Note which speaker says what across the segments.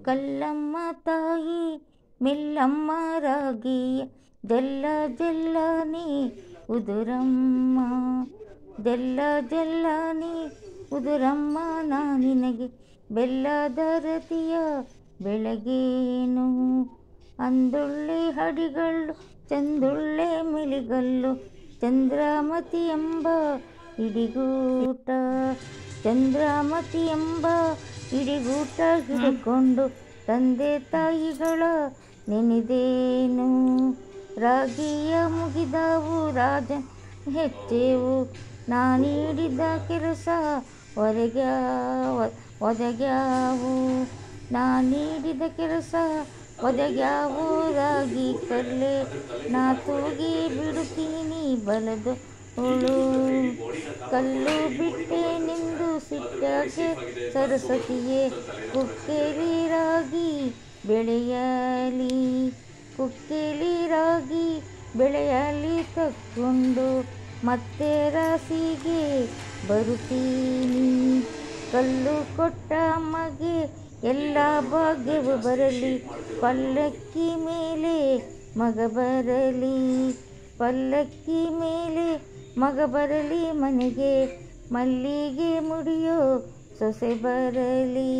Speaker 1: ಕಲ್ಲಮ್ಮ ತಾಯಿ ಮೆಲ್ಲಮ್ಮ ರಾಗಿಯ ಜಲ್ಲ ಜಲ್ಲ ನೀ ಉದುರಮ್ಮ ಜಲ್ಲ ಜಲ್ಲ ನೀ ಉದುರಮ್ಮ ನಾ ನಿನಗೆ ಬೆಲ್ಲದ ರತಿಯ ಬೆಳಗೇನು ಅಂದುಳ್ಳೆ ಹಡಿಗಲ್ಲು ಚಂದುಳ್ಳೆ ಮೆಲಿಗಲ್ಲು ಚಂದ್ರಮತಿ ಎಂಬ ಇಡಿಗೂಟ ಚಂದ್ರಮತಿ ಎಂಬ ಇಡಿಗೂಟ ಹಿಡ್ಕೊಂಡು ತಂದೆ ತಾಯಿಗಳ ನೆನೆದೇನು ರಾಗಿಯ ಮುಗಿದವು ರಾಜ ಹೆಚ್ಚೆವು ನಾ ನೀಡಿದ ಕೆಲಸ ಒದಗ್ಯಾವ ಒದಗ್ಯಾವು ನಾ ನೀಡಿದ ಕೆಲಸ ಒದಗ್ಯಾವು ರಾಗಿ ಕಲ್ಲೆ ನಾ ತೂಗಿ ಬಿಡುತ್ತೀನಿ ಬಲದು ಹುಳು ಕಲ್ಲು ಬಿಟ್ಟೆನೆಂದು ಸಿಟ್ಟಾಗೆ ಸರಸ್ವತಿಯೇ ಕುಕ್ಕೇಲಿ ರಾಗಿ ಬೆಳೆಯಲಿ ಕುಕ್ಕೇಲಿ ರಾಗಿ ಬೆಳೆಯಲಿ ತಕ್ಕೊಂಡು ಮತ್ತೆ ರಾಸಿಗೆ ಬರುತ್ತೀನಿ ಕಲ್ಲು ಕೊಟ್ಟ ಅಮ್ಮಗೆ ಎಲ್ಲ ಭಾಗ್ಯವು ಬರಲಿ ಪಲ್ಲಕ್ಕಿ ಮೇಲೆ ಮಗ ಬರಲಿ ಪಲ್ಲಕ್ಕಿ ಮೇಲೆ ಮಗ ಬರಲಿ ಮನೆಗೆ ಮಲ್ಲಿಗೆ ಮುಡಿಯೋ ಸೊಸೆ ಬರಲಿ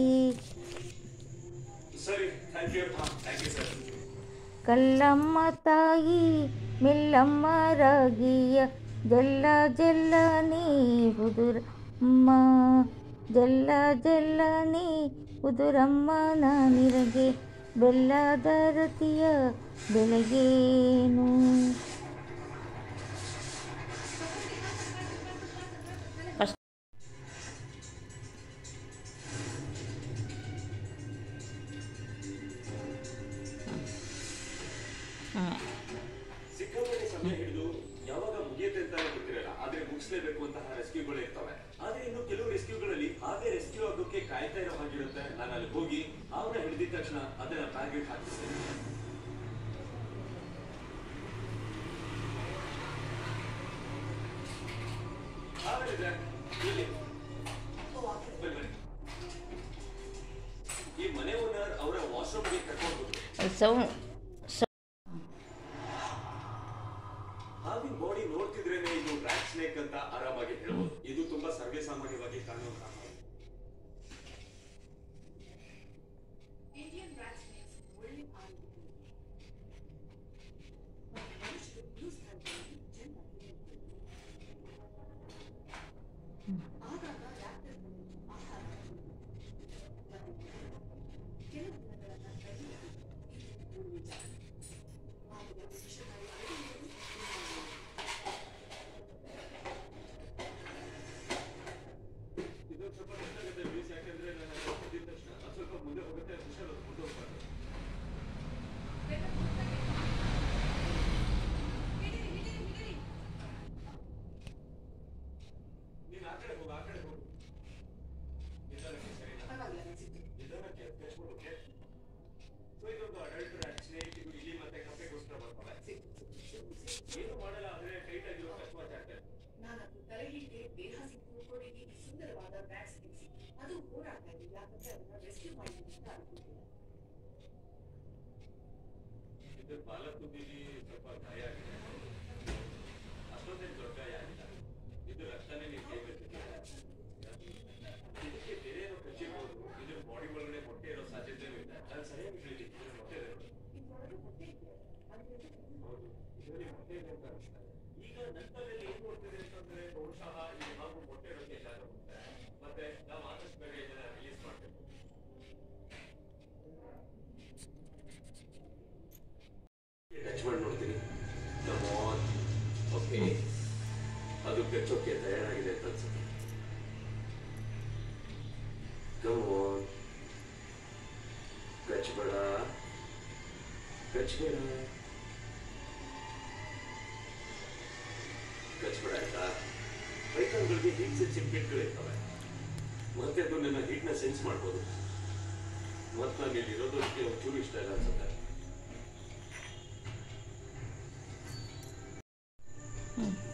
Speaker 2: ಸರಿ thank you thank you sir
Speaker 1: ಕಲ್ಲಮ್ಮ ತಾಯಿ ಮೆಲ್ಲಮ್ಮ ರಾಗಿಯ ಜಲ್ಲ ಜಲ್ಲ ನೀ ಉದುರಮ್ಮ ಜಲ್ಲ ಜಲ್ಲ ನೀ ಉದುರಮ್ಮ ನಾನಿರಗೆ ಬೆಲ್ಲದ ರತಿಯ ಬೆಳಗೇನು
Speaker 2: ಸಿಕ್ಕಾಪಟ್ಟೆ ಸಮಯ ಹಿಡಿದು ಯಾವಾಗ ಮುಗಿಯುತ್ತೆ ಅಂತ ಗೊತ್ತಿರಲ್ಲ ಆದ್ರೆ ಮುಗಿಸ್ಲೇಬೇಕು ಅಂತ ರೆಸ್ಕ್ಯೂಗಳು ಇರ್ತವೆ ಆದ್ರೆ ಇನ್ನು ಕೆಲವು ರೆಸ್ಕ್ಯೂಗಳಲ್ಲಿ ಹಾಗೆ ರೆಸ್ಕ್ಯೂ ಆಗೋಕೆ ಕಾಯ್ತಾ ಇರೋ ಹಾಗಿರುತ್ತೆ ನಾನು ಅಲ್ಲಿ ಹೋಗಿ ಅವನ್ನ ಹಿಡಿದಿದ ತಕ್ಷಣ ಅದನ್ನ ಬ್ಯಾಗ್ ಹಾಕ್ತಿದ್ದೇನೆ ಆಮೇಲೆ ಇಲ್ಲಿ ಬನ್ನಿ, ಬನ್ನಿ. ಈ ಮನೆ ಓನರ್ ಅವರ ವಾಶ್ರೂಮ್ಗೆ ಕರ್ಕೊಂಡು ಹೋದ್ರು
Speaker 1: ಸೌ
Speaker 2: ಹಾವಿನ ಬಾಡಿ ನೋಡ್ತಿದ್ರೇನೆ ಇದು ರ್ಯಾಟ್ ಸ್ನೇಕ್ ಅಂತ ಆರಾಮಾಗಿ ಹೇಳ್ಬೋದು ಇದು ತುಂಬಾ ಸರ್ವೇ ಸಾಮಾನ್ಯವಾಗಿ ಕಾಣುವಂತಹ ಹಾವು.
Speaker 3: Indian rat snakes ಒಳ್ಳೆ ಆರೋಗ್ಯ ಮನುಷ್ಯರು ನ್ಯೂಸ್ ಹ್ಯಾಂಡ್ಗಳಲ್ಲಿ ಚೆನ್ನಾಗಿ ಆಗಾಗ ರ್ಯಾಪ್ಟರ್ಗಳು ಆಹಾರ ಮತ್ತು ಕೆಲವು ದಿನಗಳ ನಂತರ ಇದು ನಿಜ ಆದರೆ ವಿಶೇಷವಾಗಿ
Speaker 2: ಇದು ಸ್ವಲ್ಪ ಕಷ್ಟ ನ್ಯೂಸ್ ಯಾಕಂದ್ರೆ ನಾನು ಅಲ್ಲಿ ಹೋಗಿದ್ದ ತಕ್ಷಣ ಅದು ಸ್ವಲ್ಪ ಮುಂದೆ ಹೋಗುತ್ತೆ ಹುಷಾರು ಮುಂದೆ ಹೋಗ್ಬಾರ್ದು ನೀನ್ ಆ ಕಡೆ ಹೋಗು ಆ ಕಡೆ ಹೋಗು ನಿಧಾನಕ್ಕೆ ಸರಿನಾ
Speaker 3: ಪರವಾಗಿಲ್ಲ ಅನಿಸುತ್ತೆ
Speaker 2: ನಿಧಾನಕ್ಕೆ ಕೆಚ್ಕೊಂಡು ಓಕೆ ಸೊ ಇದೊಂದು ಅಡಲ್ಟ್ ರ್ಯಾಟ್ ಸ್ನೇಕ್ ಇದು ಇಲ್ಲಿ ಮತ್ತೆ ಕಪ್ಪೆಗೋಸ್ಕರ ಬರ್ತವೆ ಏನು ಮಾಡಲ್ಲ ಆದ್ರೆ ಟೈಟ್ ಆಗಿರೋ ಅಕಸ್ಮಾತ್ ಆಗ್ತದೆ
Speaker 3: ನಾನು ತಲೆಗೆ ದೇಹ ಸಿಕ್ಕು ಕೊನೆಗೆ ಈ ಸುಂದರವಾದ ಬ್ಯಾಗ್ ಸಿಕ್ಕಿಸಿ ಅದು ಹೋರಾಡ್ತಾ ಇದೆ ಯಾಕಂದ್ರೆ ಅದನ್ನ ರೆಸ್ಕ್ಯೂ ಮಾಡಿದ್ದೀನಿ ಅಂತ ಅನ್ಕೊಂಡಿದ್ದೆ
Speaker 2: ಇದು ಬಾಲ ತುದಿಲಿ ಸ್ವಲ್ಪ ಗಾಯ ಆಗಿದೆ ಅಷ್ಟೊಂದೇನು ದೊಡ್ಡ ಗಾಯ ಆಗಿಲ್ಲ ಇದು ರಕ್ತನೇ ನೀವು ಕೈ ಬಿಟ್ಟಿದೆ ಇದಕ್ಕೆ ಬೇರೆ ಏನೋ ಕಚ್ಚಿರ್ಬೋದು ಇದ್ರ ಬಾಡಿ ಒಳಗಡೆ ಮೊಟ್ಟೆ ಇರೋ ಸಾಧ್ಯತೆನೂ ಇದೆ ನಾನು ಸರಿಯಾಗಿ ಹೇಳಿದ್ದೀನಿ ಇದ್ರ ಮೊಟ್ಟೆ ಇದೆ
Speaker 3: ಇದ್ರೊಳಗೆ ಮತ್ತೆ ಇದೆ ಅಂದ್ರೆ
Speaker 2: ಹೌದು ಇದರಲ್ಲಿ ಮೊಟ್ಟೆ ಇದೆ ಅಂತ ಅನಿಸ್ತಾ ಇದೆ ಈಗ ನನ್ನ ತಲೆಯಲ್ಲಿ ಏನ್ ನೋಡ್ತಿದೆ ಅಂತಂದ್ರೆ ಬಹುಶಃ ಈ ಹಾಗೂ ಮೊಟ್ಟೆ ಇಡೋಕೆ ಜಾಗ ಹೋಗುತ್ತೆ ಮತ್ತೆ ನಾವು ಆದಷ್ಟು ಬೇಗ ಇದನ್ನ ರಿಲೀಸ್ ಮಾಡಬೇಕು ಟಚ್ ಮಾಡಿ ನೋಡ್ತೀನಿ ಕಮಾನ್ ಓಕೆ ಅದು ಕಚ್ಚೋಕೆ ತಯಾರಾಗಿದೆ ಅಂತ ಅನ್ಸುತ್ತೆ ಕಮಾನ್ ಕಚ್ಬೇಡ ಕಚ್ಬೇಡ ಕಚ್ಬೇಡ ಆಯ್ತಾ ಪೈಥಾನ್ಗಳಿಗೆ ಹೀಟ್ ಸೆನ್ಸಿಂಗ್ ಕಿಟ್ಗಳು ಇರ್ತವೆ ಮತ್ತೆ ಅದು ನನ್ನ ಹೀಟ್ನ ಸೆನ್ಸ್ ಮಾಡ್ಬೋದು ಮತ್ತೆ ನಾನು ಇಲ್ಲಿ ಇರೋದು ಅದಕ್ಕೆ ಒಂಚೂರು ಇಷ್ಟ ಇಲ್ಲ ಅನ್ಸುತ್ತೆ
Speaker 1: ಹ್ಮ್.